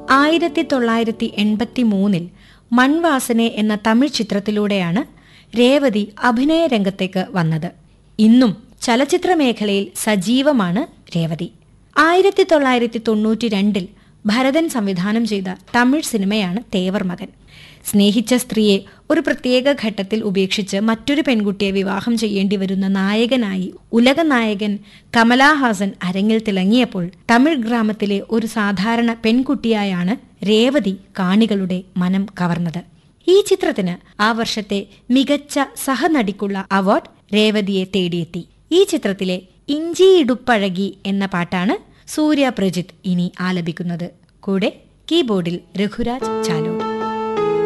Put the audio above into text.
ആയിരത്തി തൊള്ളായിരത്തി എൺപത്തി മൂന്നിൽ മൺവാസനെ എന്ന തമിഴ് ചിത്രത്തിലൂടെയാണ് രേവതി അഭിനയ രംഗത്തേക്ക് വന്നത് ഇന്നും ചലച്ചിത്ര മേഖലയിൽ സജീവമാണ് രേവതി ആയിരത്തി തൊള്ളായിരത്തി തൊണ്ണൂറ്റി രണ്ടിൽ ഭരതൻ സംവിധാനം ചെയ്ത തമിഴ് സിനിമയാണ് തേവർ മകൻ സ്നേഹിച്ച സ്ത്രീയെ ഒരു പ്രത്യേക ഘട്ടത്തിൽ ഉപേക്ഷിച്ച് മറ്റൊരു പെൺകുട്ടിയെ വിവാഹം ചെയ്യേണ്ടി വരുന്ന നായകനായി ഉലക നായകൻ കമലാഹാസൻ അരങ്ങിൽ തിളങ്ങിയപ്പോൾ തമിഴ് ഗ്രാമത്തിലെ ഒരു സാധാരണ പെൺകുട്ടിയായാണ് രേവതി കാണികളുടെ മനം കവർന്നത് ഈ ചിത്രത്തിന് ആ വർഷത്തെ മികച്ച സഹനടിക്കുള്ള അവാർഡ് രേവതിയെ തേടിയെത്തി ഈ ചിത്രത്തിലെ ഇഞ്ചി ഇടുപ്പഴകി എന്ന പാട്ടാണ് സൂര്യ പ്രജിത്ത് ഇനി ആലപിക്കുന്നത് കൂടെ കീബോർഡിൽ രഘുരാജ് ചാലോട്